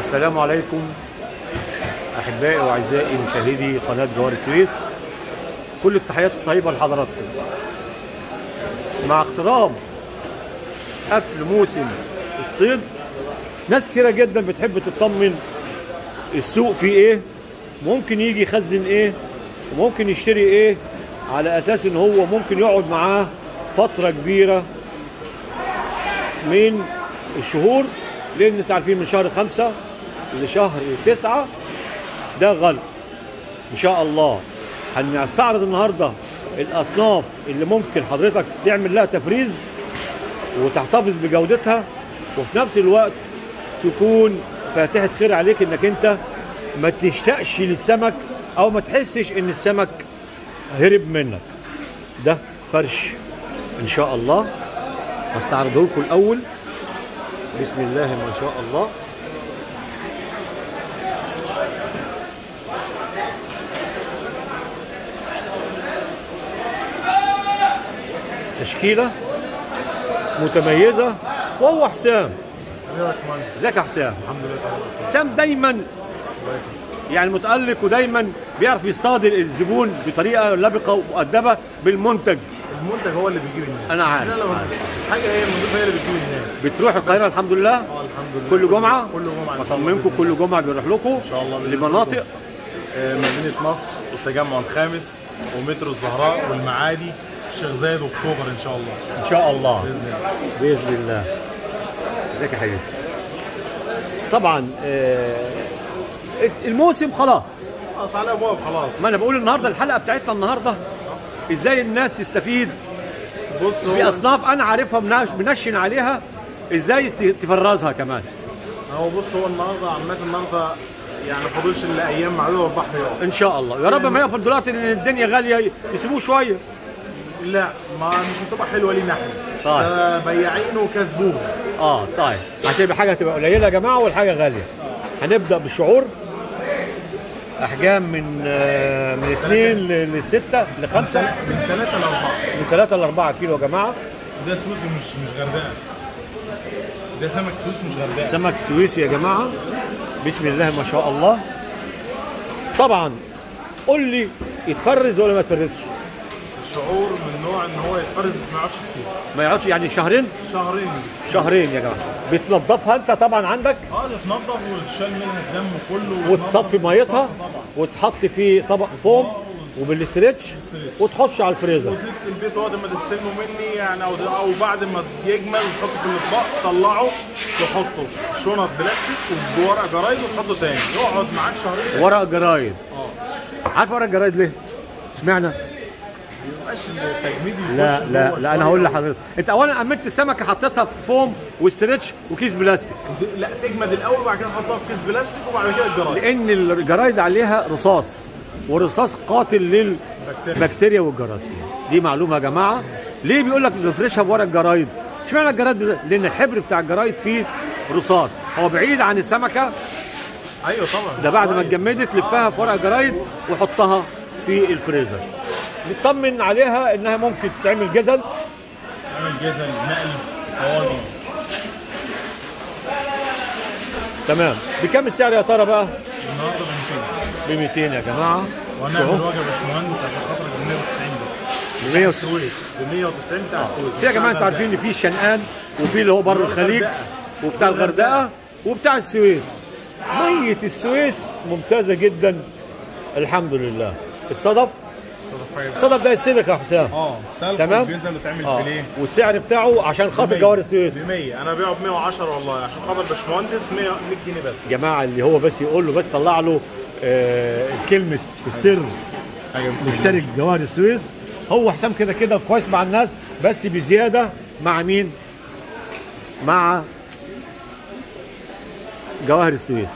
السلام عليكم احبائي واعزائي مشاهدي قناه جوار السويس كل التحيات الطيبه لحضراتكم مع اقتراب قفل موسم الصيد ناس كتيره جدا بتحب تطمن السوق فيه ايه ممكن يجي يخزن ايه وممكن يشتري ايه على اساس ان هو ممكن يقعد معاه فتره كبيره من الشهور لان انتوا عارفين من شهر خمسة لشهر تسعة ده غلط ان شاء الله هنستعرض النهارده الاصناف اللي ممكن حضرتك تعمل لها تفريز وتحتفظ بجودتها وفي نفس الوقت تكون فاتحه خير عليك انك انت ما تشتاقش للسمك او ما تحسش ان السمك هرب منك ده فرش ان شاء الله هستعرضه لكم الاول بسم الله ما شاء الله تشكيلة متميزة وهو حسام يا باشمهندس ازيك يا حسام الحمد لله تمام حسام دايما يعني متألق ودايما بيعرف يصطاد الزبون بطريقة لبقة ومؤدبة بالمنتج المنتج هو اللي بيجيب الناس أنا عارف، مش لو عارف. حاجه هي نضيفه هي اللي بتجيب الناس بتروح القاهرة الحمد لله اه الحمد لله كل جمعة كل جمعه إن شاء الله بطمنكم بإذن كل جمعة بيروح لكم ان شاء الله بإذن لمناطق الله. آه، مدينه نصر والتجمع الخامس ومترو الزهراء والمعادي الشيخ زايد واكتوبر ان شاء الله إن شاء الله باذن الله باذن الله ازيك يا حبيبي طبعا آه، الموسم خلاص خلاص على ابواب خلاص ما انا بقول النهارده الحلقه بتاعتنا النهارده ازاي الناس تستفيد بص هو باصناف انا عارفها منش- منشن عليها ازاي ت- تفرزها كمان هو بص هو النهارده عامه النهارده يعني ما فاضلش الا ايام معدوده والبحر يقف ان شاء الله يا رب ما يقفل دلوقتي ان الدنيا غاليه يسيبوه شويه لا ما مش هتبقى حلوه لينا احنا طيب. ده بياعين وكسبوه اه طيب عشان يبقى حاجه تبقى قليله يا جماعه والحاجه غاليه هنبدا بالشعور احجام من آه، من 2 لستة لخمسة من ثلاثه لاربعه من 3 ل 4 كيلو يا جماعه ده سويسي مش مش غردقه ده سمك سويسي مش غردقه سمك سويسي يا جماعه بسم الله ما شاء الله طبعا قول لي يتفرز ولا ما يتفرزش الشعور من نوع ان هو يتفرز ما يقعدش كتير ما يقعدش يعني شهرين شهرين شهرين يا جماعه بتنضفها انت طبعا عندك اه تتنضف وتشال منها الدم كله وتصفي ميتها وتحط في طبق فوم وبالاسترتش وتحطش على الفريزر وست البيت وقت ما تستلموا مني يعني او او بعد ما يجمل وتحطه في الاطباق طلعه تحطه في شنط بلاستيك وبورق جرايد وتحطه تاني يقعد معاك شهرين ورق جرايد اه عارف ورق جرايد ليه؟ اشمعنى؟ ما يبقاش التجميد يخش لا لا جوه لا انا شوية. هقول لحضرتك انت اولا امنت السمكه حطيتها في فوم واسترتش وكيس بلاستيك لا تجمد الاول وبعد كده تحطها في كيس بلاستيك وبعد كده الجرايد لان الجرايد عليها رصاص ورصاص قاتل للبكتيريا والجراثيم دي معلومه يا جماعه ليه بيقول لك نفرشها بورق جرايد اشمعنى الجرايد بت- لان الحبر بتاع الجرايد فيه رصاص هو بعيد عن السمكه ايوه طبعا ده بعد ما شوية. اتجمدت لفها في ورق جرايد وحطها في الفريزر نطمن عليها انها ممكن تتعمل جزل عامل جزل نقل طواجن تمام بكام السعر يا ترى بقى النهارده ب 200 ب 200 يا جماعه وهنعمل أهو. وجبه باشمهندس عشان خاطرك ب 190 بس ب 190 السويس ب 190 بتاع السويس في يا جماعه انتوا عارفين ان في شنقان وفي اللي هو بر الخليج وبتاع الغردقه وبتاع السويس ميه السويس ممتازه جدا الحمد لله الصدف الصدف ده السمك يا حسام اه سلق تمام. والجزل وتعمل اه فيليه والسعر بتاعه عشان خاطر جوار السويس ب 100 انا ببيعه ب 110 والله عشان خاطر باشمهندس 100 100 جنيه بس يا جماعه اللي هو بس يقول له بس طلع له آه كلمه السر حاجه مشترك جوار السويس هو حسام كده كده كويس مع الناس بس بزياده مع مين؟ مع جواهر السويس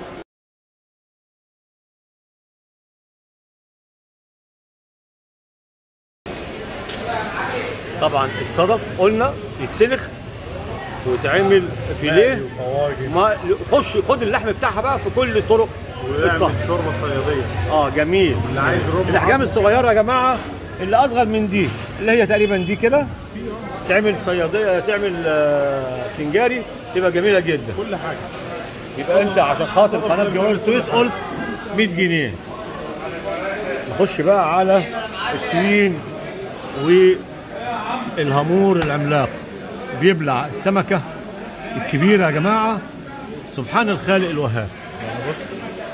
طبعا الصدف قلنا يتسلخ ويتعمل فيليه طواجن ما خش خد اللحم بتاعها بقى في كل الطرق ويعمل الطهي. شوربه صياديه اه جميل اللي عايز ربع الاحجام عظم. الصغيره يا جماعه اللي اصغر من دي اللي هي تقريبا دي كده تعمل صياديه تعمل آه، سنجاري تبقى جميله جدا كل حاجه يبقى انت عشان خاطر قناه جمهوريه السويس قلت 100 جنيه نخش بقى على التين والهامور العملاق بيبلع السمكه الكبيره يا جماعه سبحان الخالق الوهاب يعني بص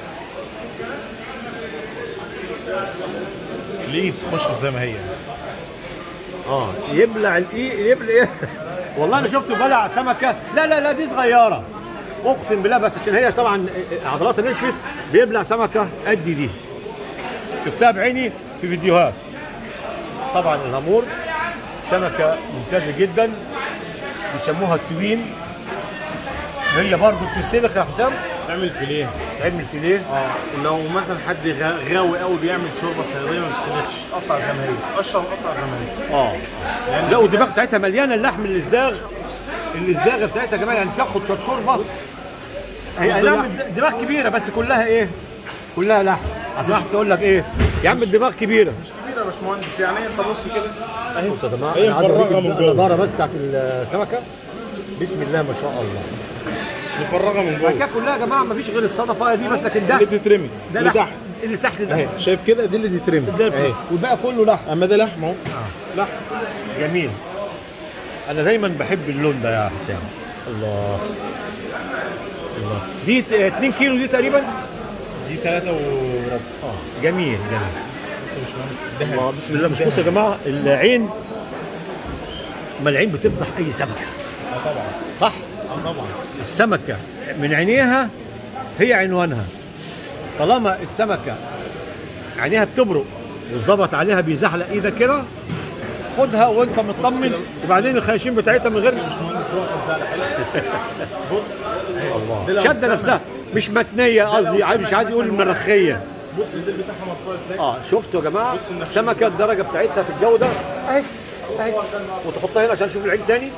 ليه تخش زي ما هي اه يبلع الايه يبلع ايه والله انا شفته بلع سمكه لا لا لا دي صغيره اقسم بالله بس عشان هي طبعا عضلاتها نشفت بيبلع سمكه قد دي شفتها بعيني في فيديوهات طبعا الهامور سمكه ممتازه جدا بيسموها التوين هي برضو بتسلخ يا حسام اعمل فيليه تعمل فيليه اه لو مثلا حد غا- غاوي قوي بيعمل شوربه صياديه ما بتسلخش تقطع زي ما هي قشر وقطع زي ما هي اه لأن لا والدماغ بتاعتها مليانه اللحم الازداغ الازداغ بتاعتها يا جماعه يعني تاخد شويه شوربه هي أي نعم الدماغ كبيره بس كلها ايه؟ كلها لحم عشان احسن اقول لك ايه؟ يا عم الدماغ كبيره مش كبيره يا باشمهندس يعني انت بص كده اهي بص يا جماعه هي أنا عايز مفرغة أوريك من جوه. النضاره بس بتاعت السمكه بسم الله ما شاء الله مفرغه من بعد جوه كده كلها يا جماعه ما فيش غير الصدفه دي بس لكن ده اللي تترمي ده اللي لحم تحت اللي تحت ده اهي شايف كده دي اللي تترمي ده اهي والباقي كله لحم اما ده لحم اهو لحم جميل انا دايما بحب اللون ده يا حسام الله الله دي 2 كيلو دي تقريبا دي ثلاثة وربع اه جميل جميل بص يا باشمهندس الله بسم الله مش بصوا يا جماعه العين ما العين بتفضح اي سمكه اه طبعا صح اه طبعا السمكه من عينيها هي عنوانها طالما السمكه عينيها بتبرق والظبط عليها بيزحلق ايدك كده خدها وانت مطمن وبعدين الخياشيم بتاعتها من غير باشمهندس واقف ازاي على حلقة بص الله دي لو شده السمك- نفسها مش متنيه قصدي عايز- مش عايز يقول مرخيه بص الديل بتاعها مرفوع ازاي اه شفتوا يا جماعه بص النفس سمكه الدرجه بتاعتها في الجوده اهي اهي وتحطها هنا عشان نشوف العين تاني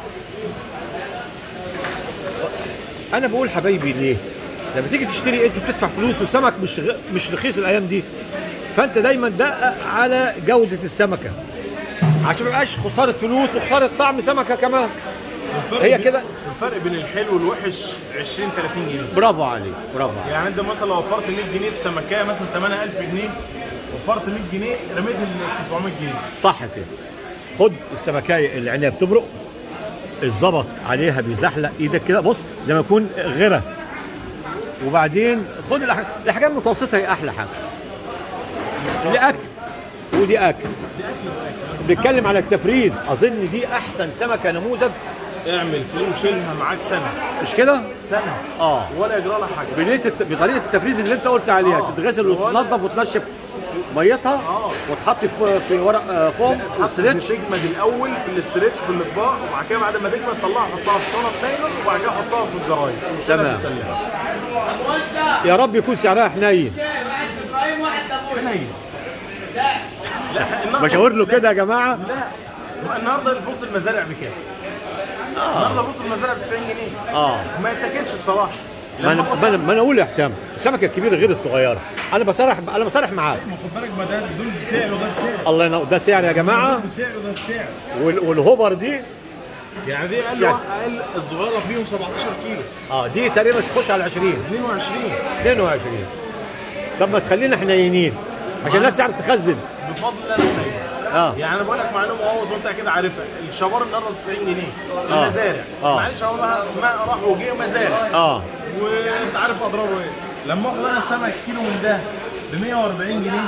انا بقول حبايبي ليه لما تيجي تشتري انت بتدفع فلوس وسمك مش غ... مش رخيص الايام دي فانت دايما دقق على جوده السمكه عشان ما يبقاش خساره فلوس وخساره طعم سمكه كمان الفرق هي بين- كده. الفرق بين الحلو والوحش 20 30 جنيه برافو عليك برافو عليك يعني انت مثلا لو وفرت 100 جنيه في سمكيه مثلا ثمنها 1000 جنيه وفرت 100 جنيه رميت ال 900 جنيه صح كده خد السمكايه اللي عينيها بتبرق الظبط عليها بيزحلق ايدك كده بص زي ما يكون غيره وبعدين خد الأح... الحاجات المتوسطه هي احلى حاجه دي اكل ودي اكل بنتكلم على التفريز اظن دي احسن سمكه نموذج اعمل فيه وشيلها معاك سنه مش كده سنه اه ولا يجرى لها حاجه بنية الت... بطريقه التفريز اللي انت قلت عليها آه. تتغسل ولا- وتنظف وتنشف ميتها آه. وتحط في, في ورق آه، فوم وستريتش تجمد الاول في الاسترتش في الاطباق وبعد كده بعد ما تجمد طلعها حطها في شنط نايلون وبعد كده حطها في الجرايد وشيلها تمام. في الثلاجه يا رب يكون سعرها حنين حنين لا النهارده- بشاور له كده يا جماعه لا النهارده بوط المزارع بكام؟ النهارده بوط المزارع ب 90 جنيه اه ما يتاكلش بصراحه ما انا ما انا, ما أنا اقول يا حسام السمكه الكبيره غير الصغيره انا بصرح انا بصرح معاك ما خد بالك ما ده دول بسعر وده بسعر الله ينور ده سعر يا جماعه بسعر وده بسعر وال- والهوبر دي يعني دي اقل سعر. اقل الصغيره فيهم 17 كيلو اه دي تقريبا تخش على 20 22 22 طب ما تخلينا حنينين عشان الناس تعرف تخزن بفضل الله انا حنين اه يعني انا بقول لك معلومه اهو وانت كده عارفها الشبار النهارده 90 جنيه آه. المزارع آه. معلش هو ما ما راح وجه مزارع اه وانت عارف اضراره ايه لما اخد انا سمك كيلو من ده ب 140 جنيه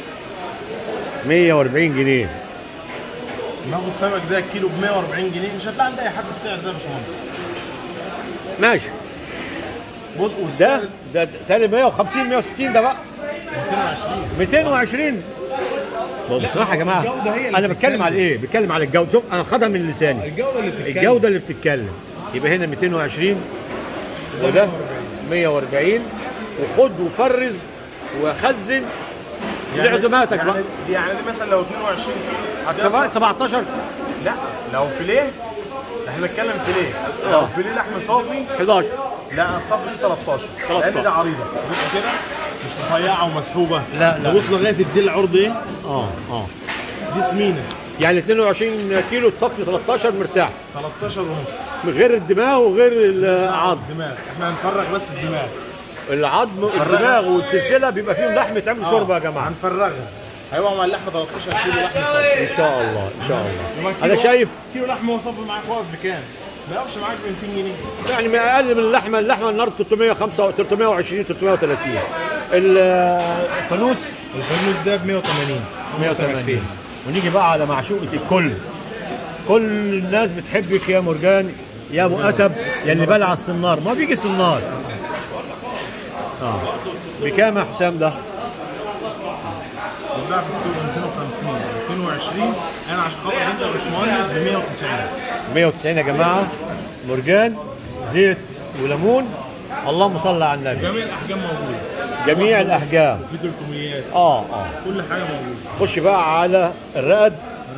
140 جنيه ناخد سمك ده كيلو ب 140 جنيه مش هتلاقي عند اي حد السعر ده يا باشمهندس ماشي بص ده والسعر ده تاني 150 160 ده بقى 220 220 بصراحه يا جماعه الجودة هي اللي انا بتكلم بتتكلم. على ايه؟ بتكلم على الجوده شوف انا خدها من لساني الجوده اللي بتتكلم الجوده اللي بتتكلم يبقى هنا 220 وده 140 وخد وفرز وخزن لعزوماتك يعني بقى دي يعني دي مثلا لو 22 كيلو ده كمان 17 لا لو فيليه احنا بنتكلم فيليه آه. لو فيليه لحم صافي 11 لا هتصفي دي 13 13. لان دي عريضه بص كده مش رفيعه ومسحوبه لا، لا. بص لغايه الديل عرض ايه اه اه دي سمينه يعني 22 كيلو تصفي 13 مرتاح 13 ونص من غير الدماغ وغير العظم الدماغ احنا هنفرغ بس الدماغ العظم الدماغ والسلسله بيبقى فيهم لحم يتعمل شوربه يا جماعه هنفرغها هيبقى مع اللحمه 13 كيلو لحمه صافي ان شاء الله ان شاء الله لما انا كيلو- شايف كيلو لحمه صافي معاك واقف بكام؟ ما يقفش معاك ب 200 جنيه يعني ما اقل من اللحمه اللحمه النهارده 305 320 330 الفانوس الفانوس ده ب 180 180 ونيجي بقى على معشوقه الكل كل الناس بتحبك يا مرجان يا ابو اتب يا اللي بلع السنار ما بيجي سنار اه بكام يا حسام ده؟ بتباع في السوق 250 220 انا عشان خاطر انت يا باشمهندس ب 190 190 يا جماعه مرجان زيت وليمون اللهم صل على النبي جميع الاحجام موجوده جميع الاحجام في 300 اه اه كل حاجه موجوده خش بقى على الرقد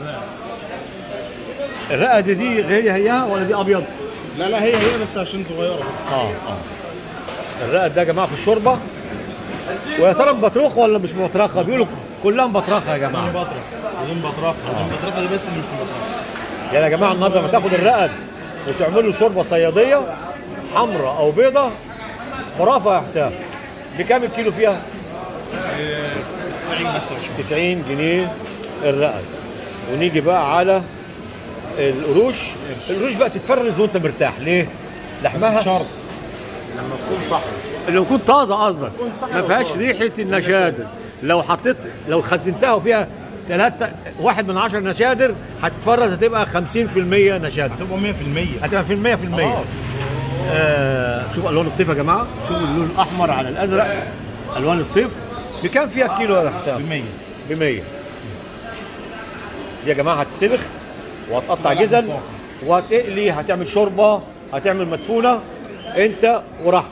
الرقد دي هي هيها ولا دي ابيض؟ لا لا هي هي بس عشان صغيره بس اه اه الرقد ده يا جماعه في الشوربه ويا ترى بطروخ ولا مش مطرخه؟ بيقولوا كلها مبطرخه يا دي جماعه بطرخ دي مبطرخه دي مبطرخه دي بس اللي مش مبطرخه يعني يا جماعه النهارده لما تاخد الرقد وتعمل له شوربه صياديه حمراء او بيضه خرافه يا حسام بكام الكيلو فيها؟ إيه، 90 بس يا باشمهندس 90 جنيه الرقد ونيجي بقى على القروش القروش بقى تتفرز وانت مرتاح ليه؟ بس لحمها شرط لما تكون صح اللي يكون طازه قصدك تكون صح ما فيهاش وطازة. ريحه النشادر لو حطيت لو خزنتها وفيها ثلاثة واحد من عشر نشادر هتتفرز هتبقى 50% نشادر هتبقى 100% هتبقى في المية في المية خلاص. آه شوفوا الوان الطيف يا جماعه شوفوا اللون الاحمر على الازرق الوان الطيف بكام فيها الكيلو يا ب حسام 100 ب 100 دي يا جماعه هتسلخ وهتقطع لحم جزل صافي. وهتقلي هتعمل شوربه هتعمل مدفونه انت وراحتك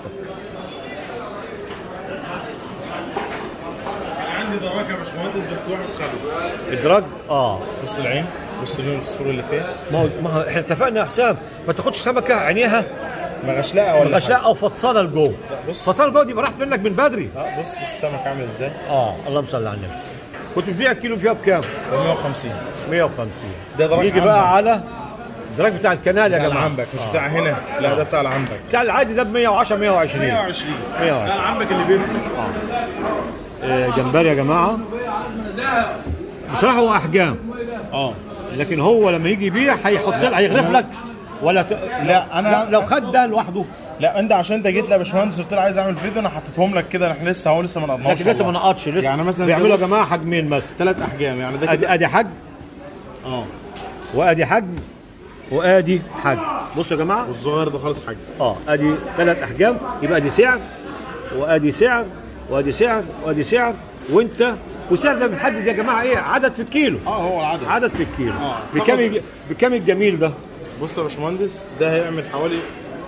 عندي دراك يا باشمهندس بس واحد خده ادراج اه بص العين بص اللون الفسفور اللي فيها ما هو ما هو احنا اتفقنا يا حسام ما تاخدش سمكه عينيها مغشلقه ولا غشاء او فطسانه لجوه بص. فطسانه لجوه دي ما راحت منك من بدري اه بص بص السمك عامل ازاي اه اللهم صل على النبي كنت بتبيع الكيلو فيها بكام؟ ب 150 150 ده دراج نيجي عنبك. بقى على الدراج بتاع الكنال يا بتاع جماعه العنبك مش بتاع هنا لا ده بتاع العنبك بتاع العادي ده ب 110 120 120 120. ده العنبك اللي بيفرق آه، جمبري يا جماعه بصراحه هو احجام اه لكن هو لما يجي يبيع هيحط هيغرف لك ولا ت... لا انا لو خد ده لوحده لا انت عشان انت جيت لي يا باشمهندس قلت لي عايز اعمل فيديو انا حطيتهم لك كده احنا لسه اهو لسه ما نقطناش لكن لسه ما نقطش لسه يعني مثلا بيعملوا يا بص- جماعه حجمين مثلا ثلاث احجام يعني ده ادي كده ادي حجم اه وادي حجم وادي حجم بصوا يا جماعه والصغير ده خالص حاجه اه ادي ثلاث احجام يبقى ادي سعر وادي سعر وادي سعر وادي سعر وانت وسعر ده بنحدد يا جماعه ايه عدد في الكيلو اه هو العدد عدد في الكيلو آه. بكام تاخد- يج- بكام الجميل ده بص يا باشمهندس ده هيعمل حوالي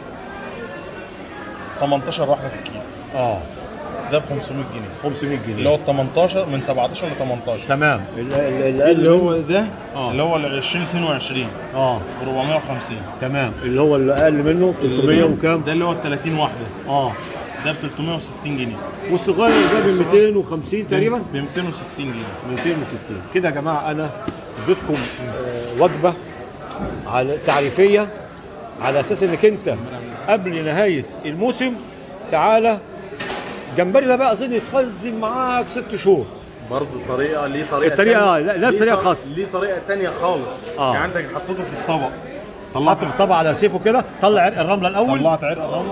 18 واحده في الكيلو اه ده ب 500 جنيه 500 جنيه اللي هو ال 18 من 17 ل 18 تمام ال- ال- ال- اللي هو ده آه. اللي هو ال 2022 اه ب 450 تمام اللي هو اللي اقل منه 300 وكام ده اللي هو ال 30 واحده اه ده ب 360 جنيه والصغير ده ب 250 تقريبا ب 260 جنيه 260 كده يا جماعه انا اديتكم آه، وجبه على تعريفيه على اساس انك انت قبل نهايه الموسم تعالى الجمبري ده بقى اظن يتخزن معاك ست شهور برضه طريقه ليه طريقه الطريقة- تانية. آه، لا- لا ليه طريقة طر- خاصة. ليه طريقه تانية خالص آه. يعني عندك حطيته في الطبق حط طلعت في الطبق على سيفه كده طلع عرق الرمله الاول طلعت عرق الرمله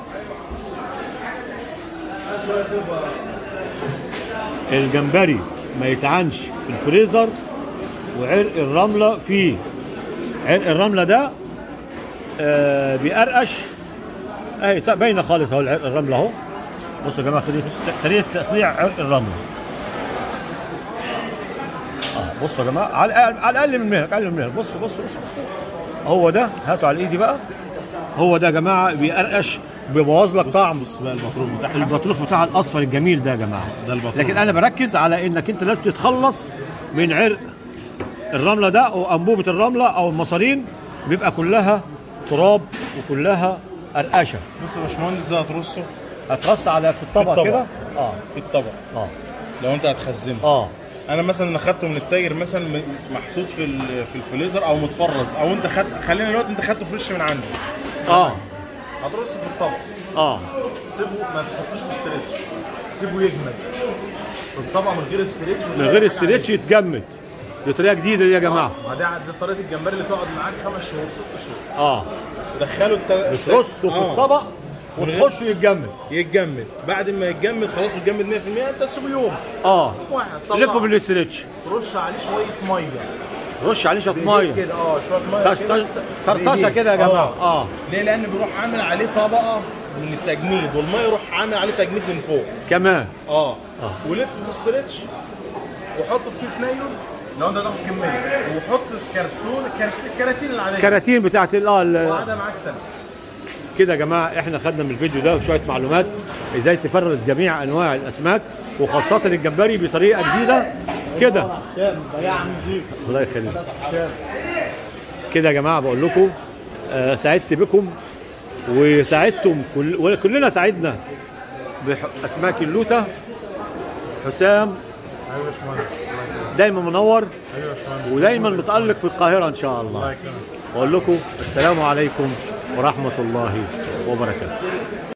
الجمبري ما يتعنش في الفريزر وعرق الرمله فيه عرق الرمله ده آه بيقرقش اهي تا- باينه خالص اهو عرق الرمله اهو بصوا يا جماعه طريقه طريقه تقطيع عرق الرمله اه بصوا يا جماعه على الأقل- على الاقل من مهلك اقل من مهلك بص بص بص بص هو ده هاتوا على ايدي بقى هو ده يا جماعه بيقرقش بيبوظ لك طعم بص بقى البطروخ بتاعها البطروخ بتاع الاصفر الجميل ده يا جماعه ده البطروخ. لكن انا بركز على انك انت لازم تتخلص من عرق الرمله ده او انبوبه الرمله او المصارين بيبقى كلها تراب وكلها قرقشه بص يا باشمهندس ده هترصه هترص على في الطبق الطبق. كده اه في الطبق اه لو انت هتخزنه اه انا مثلا انا خدته من التاجر مثلا م- محطوط في ال- في الفريزر او متفرز او انت خد خلينا دلوقتي انت خدته فريش من عندي اه هترصه في الطبق اه سيبه ما تحطوش في استريتش سيبه يجمد في الطبق من غير استريتش من غير استريتش يتجمد دي طريقه جديده دي يا جماعه ما دي دي طريقه الجمبري اللي تقعد معاك خمس شهور ست شهور اه دخله الت... ترصه في آه. الطبق من غير- وتخشه يتجمد يتجمد بعد ما يتجمد خلاص يتجمد 100% انت تسيبه يوم اه واحد طلع لفه بالاستريتش ترش عليه شويه ميه رش عليه شويه بإيديك ميه كده اه شويه ميه طش- كده. طش- طرطشه بإيديك. كده يا جماعه اه ليه لان بيروح عامل عليه طبقه من التجميد والميه يروح عامل عليه تجميد من فوق كمان اه آه. ولف في الستريتش وحطه في كيس نايلون لو انت هتاخد كميه وحط في كرتون الكرت- الكراتين العاديه الكراتين بتاعت ال- اه ال- وقعدها معاك سنه كده يا جماعه احنا خدنا من الفيديو ده شويه معلومات ازاي تفرز جميع انواع الاسماك وخاصه الجمبري بطريقه جديده كده الله يخليك كده يا جماعه بقول لكم آه سعدت بكم وساعدتم كل وكلنا سعدنا باسماك اللوته حسام ايوه يا باشمهندس دايما منور ايوه يا باشمهندس ودايما متالق في القاهره ان شاء الله الله يكرمك بقول لكم السلام عليكم ورحمه الله وبركاته